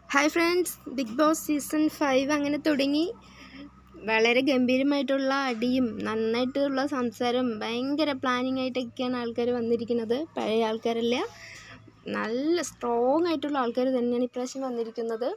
hi friends Bigg Boss season five അങ്ങനെ തുടങ്ങി വളരെ ഗംഭീരമായിട്ടുള്ള അടിയും നന്നായിട്ടുള്ള സംസാരം ഭയങ്കര പ്ലാനിങ് ആയിട്ടൊക്കെയാണ് ആൾക്കാർ വന്നിരിക്കുന്നത് പഴയ ആൾക്കാരല്ല നല്ല സ്ട്രോങ് ആയിട്ടുള്ള ആൾക്കാർ തന്നെയാണ് ഇപ്രാവശ്യം വന്നിരിക്കുന്നത്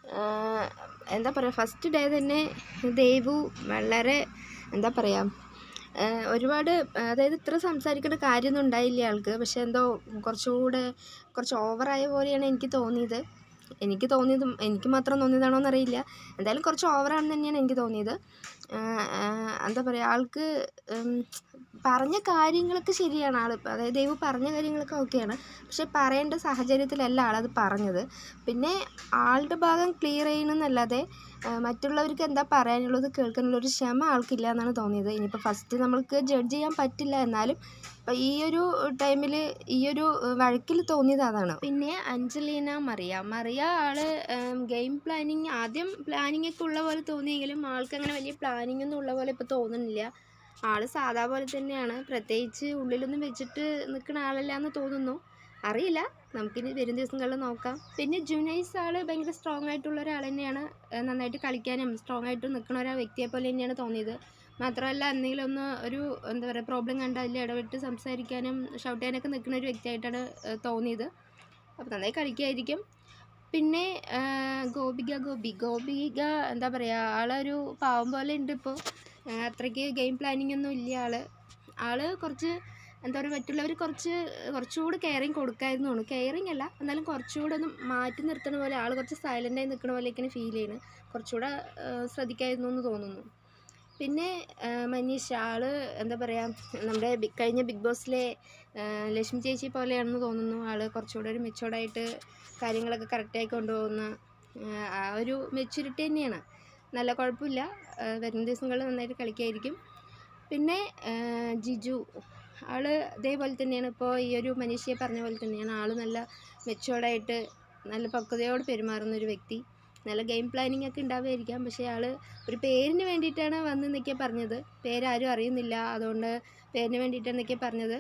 ആഹ് എന്താ പറയുക ഫസ്റ്റ് ഡേ തന്നെ ദേവു വളരെ എന്താ പറയുക ആഹ് ഒരുപാട് അതായത് ഇത്ര സംസാരിക്കേണ്ട കാര്യമൊന്നും ഉണ്ടായില്ല ആൾക്ക് പക്ഷെ എന്തോ കുറച്ചുകൂടെ കുറച്ച് ഓവറായ പോലെയാണ് എനിക്ക് തോന്നിയത് എനിക്ക് തോന്നിയതും എനിക്ക് മാത്രം തോന്നിയതാണോ എന്നറിയില്ല എന്തായാലും കുറച്ച് ഓവറാണെന്ന് തന്നെയാണ് എനിക്ക് തോന്നിയത് ആഹ് ആഹ് എന്താ പറയുക ആൾക്ക് ഉം, പറഞ്ഞ കാര്യങ്ങളൊക്കെ ശരിയാണ് ആൾ അതായത് ദൈവം പറഞ്ഞ കാര്യങ്ങളൊക്കെ ഓക്കെയാണ് പക്ഷെ പറയേണ്ട സാഹചര്യത്തിലല്ല ആളത് പറഞ്ഞത് പിന്നെ ആളുടെ ഭാഗം ക്ലിയർ ചെയ്യണമെന്നല്ലാതെ ആഹ് മറ്റുള്ളവർക്ക് എന്താ പറയാനുള്ളത് കേൾക്കാനുള്ള ഒരു ക്ഷമ ആൾക്കില്ല എന്നാണ് തോന്നിയത് ഇനിയിപ്പോൾ ഫസ്റ്റ് നമ്മൾക്ക് ജഡ്ജ് ചെയ്യാൻ പറ്റില്ല എന്നാലും ഇപ്പം ഈ ഒരു ടൈമിൽ ഈ ഒരു വഴക്കിൽ തോന്നിയത് അതാണ് പിന്നെ അഞ്ജലീന മറിയ മറിയ ആള് ഗെയിം പ്ലാനിങ് ആദ്യം പ്ലാനിങ് ഒക്കെ ഉള്ള പോലെ തോന്നിയെങ്കിലും ആൾക്ക് അങ്ങനെ വലിയ പ്ലാനിങ് ഒന്നും ഉള്ള പോലെ ഇപ്പോൾ തോന്നുന്നില്ല ആള് സാധാ പോലെ തന്നെയാണ് പ്രത്യേകിച്ച് ഉള്ളിലൊന്നും വെച്ചിട്ട് നിൽക്കുന്ന ആളല്ല എന്ന് തോന്നുന്നു അറിയില്ല നമുക്കിനി വരും ദിവസങ്ങളിൽ നോക്കാം പിന്നെ ജുനൈസ് ആള് ഭയങ്കര സ്ട്രോങ് ആയിട്ടുള്ള ഒരാൾ തന്നെയാണ് ഏഹ് നന്നായിട്ട് കളിക്കാനും സ്ട്രോങ് ആയിട്ട് നിൽക്കുന്ന ഒരു വ്യക്തിയെ പോലെ തന്നെയാണ് തോന്നിയത് മാത്രമല്ല എന്തെങ്കിലും ഒന്ന് ഒരു എന്താ പറയുക പ്രോബ്ലം കണ്ടാൽ അതിൽ ഇടപെട്ട് സംസാരിക്കാനും ഷൗട്ട് ചെയ്യാനൊക്കെ നിൽക്കുന്ന ഒരു വ്യക്തിയായിട്ടാണ് ഏഹ് തോന്നിയത് അപ്പോൾ നന്നായി കളിക്കുമായിരിക്കും പിന്നെ ആഹ് ഗോപിക ഗോപി ഗോപിക എന്താ പറയുക ആളൊരു പാവം പോലെ ഉണ്ട് ഇപ്പോൾ അത്രയ്ക്ക് ഗെയിം പ്ലാനിങ് ഒന്നും ഇല്ല ആള് ആള് കുറച്ച് എന്താ പറയുക മറ്റുള്ളവർ കുറച്ച് കുറച്ചുകൂടി കെയറിങ് കൊടുക്കായിരുന്നു തോന്നുന്നു കെയറിങ് അല്ല എന്നാലും കുറച്ചുകൂടെ ഒന്ന് മാറ്റി നിർത്തണ പോലെ ആൾ കുറച്ച് സൈലൻ്റായി നിൽക്കണ പോലെയൊക്കെയാണ് ഫീൽ ചെയ്യുന്നത് കുറച്ചുകൂടെ ആഹ് ശ്രദ്ധിക്കായിരുന്നു എന്ന് തോന്നുന്നു പിന്നെ ആഹ് മനീഷ ആള് എന്താ പറയുക നമ്മുടെ ബി- കഴിഞ്ഞ ബിഗ് ബോസിലെ ആഹ് ലക്ഷ്മി ചേച്ചി പോലെയാണെന്ന് തോന്നുന്നു ആള് കുറച്ചുകൂടെ ഒരു മെച്ചുവേർഡായിട്ട് കാര്യങ്ങളൊക്കെ കറക്റ്റായി കൊണ്ടുപോകുന്ന ആഹ് ആ ഒരു മെച്യൂരിറ്റി തന്നെയാണ് നല്ല കുഴപ്പമില്ല ആഹ് വരുന്ന ദിവസങ്ങളിൽ നന്നായിട്ട് കളിക്കുമായിരിക്കും പിന്നെ ആഹ് ജിജു ആള് ഇതേപോലെ തന്നെയാണ് ഇപ്പോൾ ഈ ഒരു മനീഷയെ പറഞ്ഞ പോലെ തന്നെയാണ് ആള് നല്ല മെച്ചുവേർഡായിട്ട് നല്ല പക്വതയോട് പെരുമാറുന്ന ഒരു വ്യക്തി നല്ല ഗെയിം പ്ലാനിങ് ഒക്കെ ഉണ്ടാവുമായിരിക്കാം പക്ഷേ ആള് ഒരു പേരിന് വേണ്ടിയിട്ടാണ് വന്ന് എന്നൊക്കെ പറഞ്ഞത് പേരാരും അറിയുന്നില്ല അതുകൊണ്ട് പേരിന് വേണ്ടിയിട്ടാണ് എന്നൊക്കെ പറഞ്ഞത്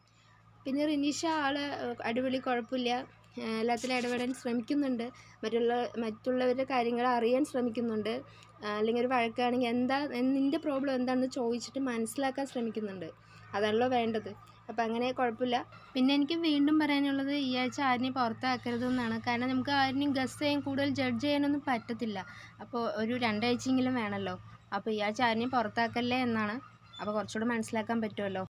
പിന്നെ റിനീഷ ആള് അടിപൊളി കുഴപ്പമില്ല ഏഹ് എല്ലാത്തിലും ഇടപെടാൻ ശ്രമിക്കുന്നുണ്ട് മറ്റുള്ള മറ്റുള്ളവരുടെ കാര്യങ്ങൾ അറിയാൻ ശ്രമിക്കുന്നുണ്ട് ആഹ് അല്ലെങ്കിൽ ഒരു വഴക്കാണെങ്കിൽ എന്താ നിൻ്റെ പ്രോബ്ലം എന്താണെന്ന് ചോദിച്ചിട്ട് മനസ്സിലാക്കാൻ ശ്രമിക്കുന്നുണ്ട് അതാണല്ലോ വേണ്ടത് അപ്പം അങ്ങനെ കുഴപ്പമില്ല പിന്നെ എനിക്ക് വീണ്ടും പറയാനുള്ളത് ഈ ആഴ്ച ആരിനെയും പുറത്താക്കരുതെന്നാണ് കാരണം നമുക്ക് ആരിനെയും ഗസ് ചെയ്യാൻ കൂടുതൽ ജഡ്ജ് ചെയ്യാനൊന്നും പറ്റത്തില്ല അപ്പോൾ ഒരു രണ്ടാഴ്ചയെങ്കിലും വേണമല്ലോ അപ്പോൾ ഈ ആഴ്ച ആരിനെയും പുറത്താക്കല്ലേ എന്നാണ് അപ്പോൾ കുറച്ചുകൂടെ മനസ്സിലാക്കാൻ പറ്റുമല്ലോ